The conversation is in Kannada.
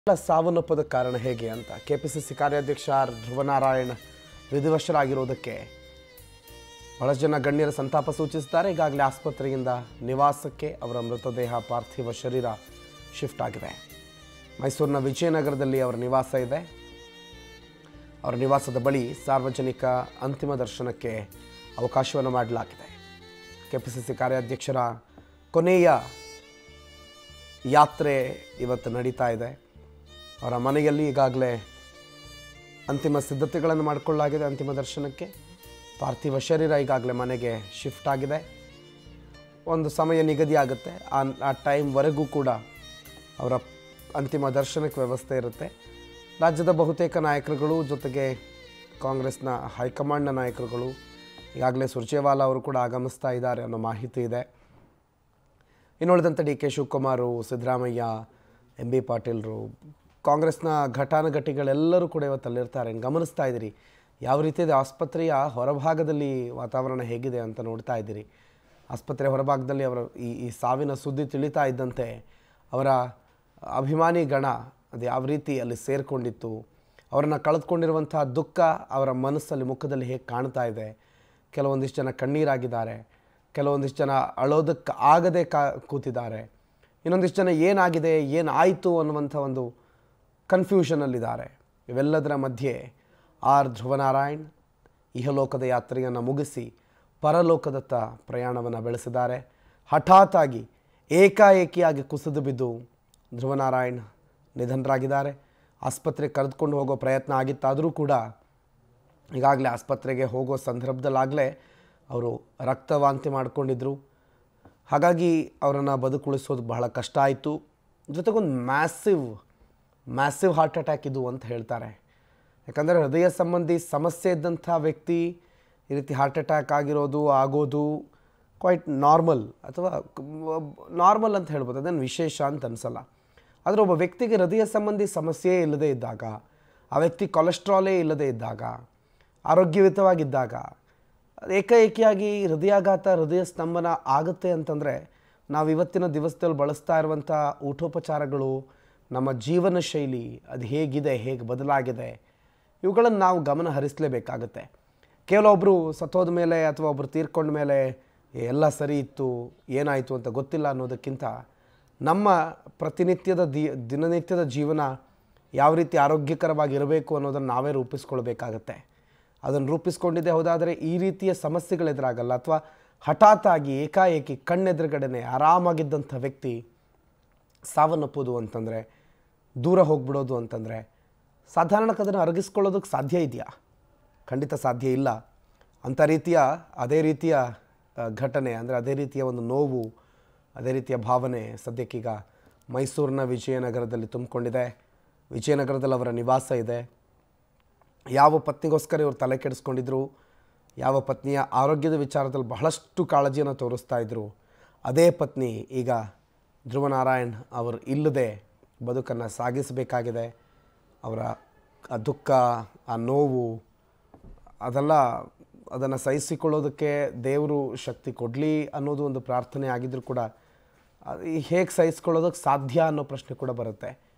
ಸಾವನ್ನಪ್ಪದ ಕಾರಣ ಹೇಗೆ ಅಂತ ಕೆಪಿಸಿಸಿ ಕಾರ್ಯಾಧ್ಯಕ್ಷ ಆರ್ ಧ್ರುವನಾರಾಯಣ್ ವಿಧಿವಶರಾಗಿರುವುದಕ್ಕೆ ಬಹಳಷ್ಟು ಜನ ಗಣ್ಯರ ಸಂತಾಪ ಸೂಚಿಸಿದ್ದಾರೆ ಈಗಾಗಲೇ ಆಸ್ಪತ್ರೆಯಿಂದ ನಿವಾಸಕ್ಕೆ ಅವರ ಮೃತದೇಹ ಪಾರ್ಥಿವ ಶರೀರ ಶಿಫ್ಟ್ ಆಗಿದೆ ಮೈಸೂರಿನ ವಿಜಯನಗರದಲ್ಲಿ ಅವರ ನಿವಾಸ ಇದೆ ಅವರ ನಿವಾಸದ ಬಳಿ ಸಾರ್ವಜನಿಕ ಅಂತಿಮ ದರ್ಶನಕ್ಕೆ ಅವಕಾಶವನ್ನು ಮಾಡಲಾಗಿದೆ ಕೆಪಿಸಿಸಿ ಕಾರ್ಯಾಧ್ಯಕ್ಷರ ಕೊನೆಯ ಯಾತ್ರೆ ಇವತ್ತು ನಡೀತಾ ಇದೆ ಅವರ ಮನೆಯಲ್ಲಿ ಈಗಾಗಲೇ ಅಂತಿಮ ಸಿದ್ಧತೆಗಳನ್ನು ಮಾಡಿಕೊಳ್ಳಲಾಗಿದೆ ಅಂತಿಮ ದರ್ಶನಕ್ಕೆ ಪಾರ್ಥಿವ ಶರೀರ ಈಗಾಗಲೇ ಮನೆಗೆ ಶಿಫ್ಟ್ ಆಗಿದೆ ಒಂದು ಸಮಯ ನಿಗದಿ ಆಗುತ್ತೆ ಆ ಆ ಟೈಮ್ವರೆಗೂ ಕೂಡ ಅವರ ಅಂತಿಮ ದರ್ಶನಕ್ಕೆ ವ್ಯವಸ್ಥೆ ಇರುತ್ತೆ ರಾಜ್ಯದ ಬಹುತೇಕ ನಾಯಕರುಗಳು ಜೊತೆಗೆ ಕಾಂಗ್ರೆಸ್ನ ಹೈಕಮಾಂಡ್ನ ನಾಯಕರುಗಳು ಈಗಾಗಲೇ ಸುರ್ಜೇವಾಲಾ ಅವರು ಕೂಡ ಆಗಮಿಸ್ತಾ ಇದ್ದಾರೆ ಅನ್ನೋ ಮಾಹಿತಿ ಇದೆ ಇನ್ನುಳಿದಂತೆ D K Shivakumar Siddaramaiah M B ಪಾಟೀಲ್ರು ಕಾಂಗ್ರೆಸ್ನ ಘಟಾನುಘಟಿಗಳೆಲ್ಲರೂ ಕೂಡ ಇವತ್ತು ಅಲ್ಲಿರ್ತಾರೆ ಗಮನಿಸ್ತಾ ಇದ್ದೀರಿ ಯಾವ ರೀತಿ ಇದೆ ಆಸ್ಪತ್ರೆಯ ಹೊರಭಾಗದಲ್ಲಿ ವಾತಾವರಣ ಹೇಗಿದೆ ಅಂತ ನೋಡ್ತಾ ಇದ್ದೀರಿ ಆಸ್ಪತ್ರೆ ಹೊರಭಾಗದಲ್ಲಿ ಅವರ ಈ ಈ ಸಾವಿನ ಸುದ್ದಿ ತಿಳಿತಾ ಇದ್ದಂತೆ ಅವರ ಅಭಿಮಾನಿ ಗಣ ಅದು ಯಾವ ರೀತಿ ಅಲ್ಲಿ ಸೇರಿಕೊಂಡಿತ್ತು ಅವರನ್ನು ಕಳೆದುಕೊಂಡಿರುವಂಥ ದುಃಖ ಅವರ ಮನಸ್ಸಲ್ಲಿ ಮುಖದಲ್ಲಿ ಹೇಗೆ ಕಾಣ್ತಾ ಇದೆ ಕೆಲವೊಂದಿಷ್ಟು ಜನ ಕಣ್ಣೀರಾಗಿದ್ದಾರೆ ಕೆಲವೊಂದಿಷ್ಟು ಜನ ಅಳೋದಕ್ಕೆ ಆಗದೆ ಕಾ ಕೂತಿದ್ದಾರೆ ಇನ್ನೊಂದಿಷ್ಟು ಜನ ಏನಾಗಿದೆ ಏನಾಯಿತು ಅನ್ನುವಂಥ ಒಂದು ಕನ್ಫ್ಯೂಷನಲ್ಲಿದ್ದಾರೆ ಇವೆಲ್ಲದರ ಮಧ್ಯೆ ಆರ್ ಧ್ರುವನಾರಾಯಣ್ ಇಹಲೋಕದ ಯಾತ್ರೆಯನ್ನು ಮುಗಿಸಿ ಪರಲೋಕದತ್ತ ಪ್ರಯಾಣವನ್ನು ಬೆಳೆಸಿದ್ದಾರೆ ಹಠಾತ್ತಾಗಿ ಏಕಾಏಕಿಯಾಗಿ ಕುಸಿದು ಬಿದ್ದು ಧ್ರುವನಾರಾಯಣ್ ನಿಧನರಾಗಿದ್ದಾರೆ ಆಸ್ಪತ್ರೆಗೆ ಕರೆದುಕೊಂಡು ಹೋಗೋ ಪ್ರಯತ್ನ ಆಗಿತ್ತಾದರೂ ಕೂಡ ಈಗಾಗಲೇ ಆಸ್ಪತ್ರೆಗೆ ಹೋಗೋ ಸಂದರ್ಭದಲ್ಲಾಗಲೇ ಅವರು ರಕ್ತವಾಂತಿ ಮಾಡಿಕೊಂಡಿದ್ರು ಹಾಗಾಗಿ ಅವರನ್ನು ಬದುಕುಳಿಸೋದು ಬಹಳ ಕಷ್ಟ ಆಯಿತು ಜೊತೆಗೊಂದು ಮ್ಯಾಸಿವ್ ಮ್ಯಾಸಿವ್ ಹಾರ್ಟ್ ಅಟ್ಯಾಕ್ ಇದು ಅಂತ ಹೇಳ್ತಾರೆ ಯಾಕಂದರೆ ಹೃದಯ ಸಂಬಂಧಿ ಸಮಸ್ಯೆ ಇದ್ದಂಥ ವ್ಯಕ್ತಿ ಈ ರೀತಿ ಹಾರ್ಟ್ ಅಟ್ಯಾಕ್ ಆಗಿರೋದು ಆಗೋದು ಕ್ವೈಟ್ ನಾರ್ಮಲ್ ಅಥವಾ ನಾರ್ಮಲ್ ಅಂತ ಹೇಳ್ಬೋದು ಅದೇನು ವಿಶೇಷ ಅಂತ ಅನಿಸಲ್ಲ ಆದರೆ ಒಬ್ಬ ವ್ಯಕ್ತಿಗೆ ಹೃದಯ ಸಂಬಂಧಿ ಸಮಸ್ಯೆ ಇಲ್ಲದೇ ಇದ್ದಾಗ ಆ ವ್ಯಕ್ತಿ ಕೊಲೆಸ್ಟ್ರಾಲೇ ಇಲ್ಲದೇ ಇದ್ದಾಗ ಆರೋಗ್ಯಯುತವಾಗಿದ್ದಾಗ ಏಕಾಏಕಿಯಾಗಿ ಹೃದಯಾಘಾತ ಹೃದಯ ಸ್ತಂಭನ ಆಗುತ್ತೆ ಅಂತಂದರೆ ನಾವು ಇವತ್ತಿನ ದಿವಸದಲ್ಲಿ ಬಳಸ್ತಾ ಇರುವಂಥ ಊಟೋಪಚಾರಗಳು ನಮ್ಮ ಜೀವನ ಶೈಲಿ ಅದು ಹೇಗಿದೆ ಹೇಗೆ ಬದಲಾಗಿದೆ ಇವುಗಳನ್ನು ನಾವು ಗಮನ ಹರಿಸಲೇಬೇಕಾಗತ್ತೆ ಕೇವಲ ಒಬ್ಬರು ಸತ್ತೋದ ಮೇಲೆ ಅಥವಾ ಒಬ್ಬರು ತೀರ್ಕೊಂಡ ಮೇಲೆ ಎಲ್ಲ ಸರಿ ಇತ್ತು ಏನಾಯಿತು ಅಂತ ಗೊತ್ತಿಲ್ಲ ಅನ್ನೋದಕ್ಕಿಂತ ನಮ್ಮ ಪ್ರತಿನಿತ್ಯದ ದಿ ದಿನನಿತ್ಯದ ಜೀವನ ಯಾವ ರೀತಿ ಆರೋಗ್ಯಕರವಾಗಿ ಇರಬೇಕು ಅನ್ನೋದನ್ನು ನಾವೇ ರೂಪಿಸ್ಕೊಳ್ಬೇಕಾಗತ್ತೆ ಅದನ್ನು ರೂಪಿಸ್ಕೊಂಡಿದ್ದೆ ಹೋದಾದರೆ ಈ ರೀತಿಯ ಸಮಸ್ಯೆಗಳು ಎದುರಾಗಲ್ಲ ಅಥವಾ ಹಠಾತ್ತಾಗಿ ಏಕಾಏಕಿ ಕಣ್ಣೆದುರುಗಡೆನೆ ಆರಾಮಾಗಿದ್ದಂಥ ವ್ಯಕ್ತಿ ಸಾವನ್ನಪ್ಪೋದು ಅಂತಂದರೆ ದೂರ ಹೋಗ್ಬಿಡೋದು ಅಂತಂದರೆ ಸಾಧಾರಣಕ್ಕೆ ಅದನ್ನು ಅರಗಿಸ್ಕೊಳ್ಳೋದಕ್ಕೆ ಸಾಧ್ಯ ಇದೆಯಾ ಖಂಡಿತ ಸಾಧ್ಯ ಇಲ್ಲ ಅಂಥ ರೀತಿಯ ಅದೇ ರೀತಿಯ ಆ, ಘಟನೆ ಅಂದರೆ ಅದೇ ರೀತಿಯ ಒಂದು ನೋವು ಅದೇ ರೀತಿಯ ಭಾವನೆ ಸದ್ಯಕ್ಕೀಗ ಮೈಸೂರಿನ ವಿಜಯನಗರದಲ್ಲಿ ತುಂಬಿಕೊಂಡಿದೆ ವಿಜಯನಗರದಲ್ಲಿ ಅವರ ನಿವಾಸ ಇದೆ ಯಾವ ಪತ್ನಿಗೋಸ್ಕರ ಇವರು ತಲೆ ಕೆಡಿಸ್ಕೊಂಡಿದ್ರು ಯಾವ ಪತ್ನಿಯ ಆರೋಗ್ಯದ ವಿಚಾರದಲ್ಲಿ ಬಹಳಷ್ಟು ಕಾಳಜಿಯನ್ನು ತೋರಿಸ್ತಾ ಇದ್ದರು ಅದೇ ಪತ್ನಿ ಈಗ ಧ್ರುವನಾರಾಯಣ್ ಅವರು ಇಲ್ಲದೆ ಬದುಕನ್ನು ಸಾಗಿಸಬೇಕಾಗಿದೆ ಅವರ ಆ ದುಃಖ ಆ ನೋವು ಅದೆಲ್ಲ ಅದನ್ನು ಸಹಿಸಿಕೊಳ್ಳೋದಕ್ಕೆ ದೇವರು ಶಕ್ತಿ ಕೊಡಲಿ ಅನ್ನೋದು ಒಂದು ಪ್ರಾರ್ಥನೆ ಆಗಿದ್ದರೂ ಕೂಡ ಹೇಗೆ ಸಹಿಸ್ಕೊಳ್ಳೋದಕ್ಕೆ ಸಾಧ್ಯ ಅನ್ನೋ ಪ್ರಶ್ನೆ ಕೂಡ ಬರುತ್ತೆ